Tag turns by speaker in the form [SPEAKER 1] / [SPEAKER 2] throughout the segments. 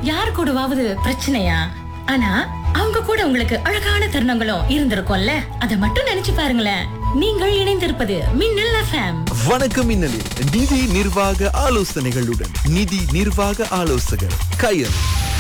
[SPEAKER 1] யார் கூடவாவது பிரச்சனையா ஆனா அவங்க கூட உங்களுக்கு அழகான தருணங்களும் இருந்திருக்கும்ல அதை மட்டும் நினைச்சு பாருங்களேன் நீங்கள் இணைந்திருப்பது மின்னல் எஃப்எம்
[SPEAKER 2] வணக்கம் மின்னலில் நிதி நிர்வாக ஆலோசனைகளுடன் நிதி நிர்வாக ஆலோசகர் கயல்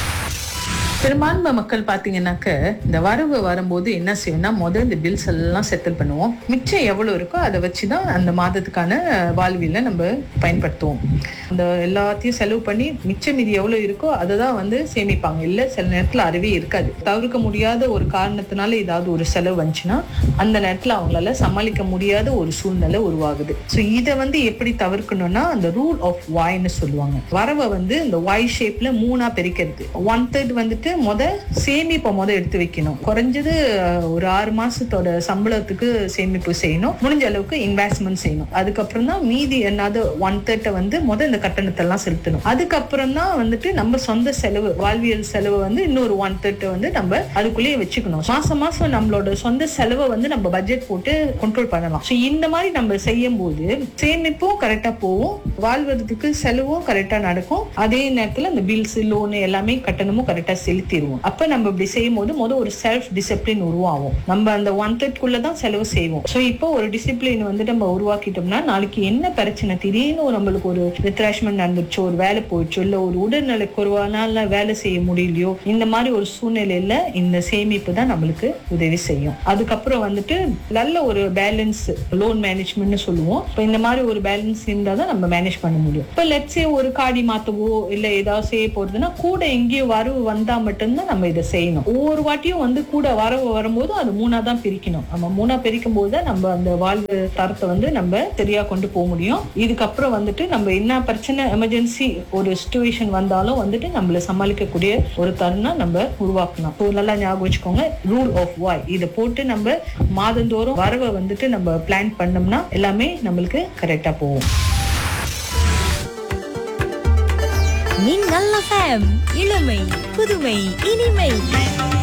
[SPEAKER 3] பெரும்பான்மை மக்கள் பாத்தீங்கன்னாக்க இந்த வரவு வரும்போது என்ன செய்யணும்னா முதல் இந்த பில்ஸ் எல்லாம் செட்டில் பண்ணுவோம் மிச்சம் எவ்வளவு இருக்கோ அதை வச்சுதான் அந்த மாதத்துக்கான வாழ்வியல நம்ம பயன்படுத்துவோம் அந்த எல்லாத்தையும் செலவு பண்ணி மிச்சம் மீதி எவ்வளவு இருக்கோ அதை தான் வந்து சேமிப்பாங்க இல்ல சில நேரத்துல அறிவே இருக்காது தவிர்க்க முடியாத ஒரு காரணத்தினால ஏதாவது ஒரு செலவு வந்துச்சுன்னா அந்த நேரத்துல அவங்களால சமாளிக்க முடியாத ஒரு சூழ்நிலை உருவாகுது ஸோ இதை வந்து எப்படி தவிர்க்கணும்னா அந்த ரூல் ஆஃப் வாய்னு சொல்லுவாங்க வரவை வந்து இந்த வாய் ஷேப்ல மூணா பிரிக்கிறது ஒன் தேர்ட் வந்துட்டு முத சேமிப்பை முத எடுத்து வைக்கணும் குறைஞ்சது அஹ், ஒரு ஆறு மாசத்தோட சம்பளத்துக்கு சேமிப்பு செய்யணும் முடிஞ்ச அளவுக்கு இன்வெஸ்ட்மெண்ட் செய்யணும் அதுக்கப்புறம் தான் மீதி என்னது ஒன் தேர்ட்டை வந்து முத இந்த கட்டணத்தை எல்லாம் செலுத்தணும் அதுக்கப்புறம் தான் வந்துட்டு நம்ம சொந்த செலவு வாழ்வியல் செலவு வந்து இன்னொரு ஒன் தேர்ட்டை வந்து நம்ம அதுக்குள்ளேயே வச்சுக்கணும் மாசம் மாசம் நம்மளோட சொந்த செலவை வந்து நம்ம பட்ஜெட் போட்டு கண்ட்ரோல் பண்ணலாம் ஸோ இந்த மாதிரி நம்ம செய்யும் போது சேமிப்பும் கரெக்டா போகும் வாழ்வதற்கு செலவும் கரெக்டா நடக்கும் அதே நேரத்துல அந்த பில்ஸ் லோன் எல்லாமே கட்டணமும் கரெக்டா செலுத்திடுவோம் அப்ப நம்ம இப்படி செய்யும் போது முதல் ஒரு செல்ஃப் டிசிப்ளின் உருவாகும் நம்ம அந்த ஒன் தேர்ட்குள்ள தான் செலவு செய்வோம் ஸோ இப்போ ஒரு டிசிப்ளின் வந்து நம்ம உருவாக்கிட்டோம்னா நாளைக்கு என்ன பிரச்சனை திடீர்னு ஒரு நம்மளுக்கு ஒரு ரித்ராஷ்மெண்ட் நடந்துச்சோ ஒரு வேலை போயிடுச்சோ இல்ல ஒரு உடல்நல குறைவானால வேலை செய்ய முடியலையோ இந்த மாதிரி ஒரு சூழ்நிலையில இந்த சேமிப்பு தான் நம்மளுக்கு உதவி செய்யும் அதுக்கப்புறம் வந்துட்டு நல்ல ஒரு பேலன்ஸ் லோன் மேனேஜ்மெண்ட்னு சொல்லுவோம் இப்போ இந்த மாதிரி ஒரு பேலன்ஸ் இருந்தால் தான் நம்ம மேனேஜ் பண்ண முடியும் இப்போ லெட்ஸே ஒரு காடி மாத்தவோ இல்ல ஏதாவது செய்ய போறதுன்னா கூட எங்கேயோ வரவு வந்தா மட்டும்தான் நம்ம இதை செய்யணும் ஒவ்வொரு வாட்டியும் வந்து கூட வரவு வரும்போது அது மூணா தான் பிரிக்கணும் நம்ம மூணா பிரிக்கும் போது தான் நம்ம அந்த வாழ்வு தரத்தை வந்து நம்ம சரியா கொண்டு போக முடியும் இதுக்கப்புறம் வந்துட்டு நம்ம என்ன பிரச்சனை எமர்ஜென்சி ஒரு சுச்சுவேஷன் வந்தாலும் வந்துட்டு நம்மள சமாளிக்கக்கூடிய ஒரு தருணம் நம்ம உருவாக்கணும் ஸோ நல்லா ஞாபகம் வச்சுக்கோங்க ரூல் ஆஃப் வாய் இதை போட்டு நம்ம மாதந்தோறும் வரவை வந்துட்டு நம்ம பிளான் பண்ணோம்னா எல்லாமே நம்மளுக்கு கரெக்டா போகும்
[SPEAKER 4] மின்னல் எஃப்எம் இளமை புதுமை இனிமை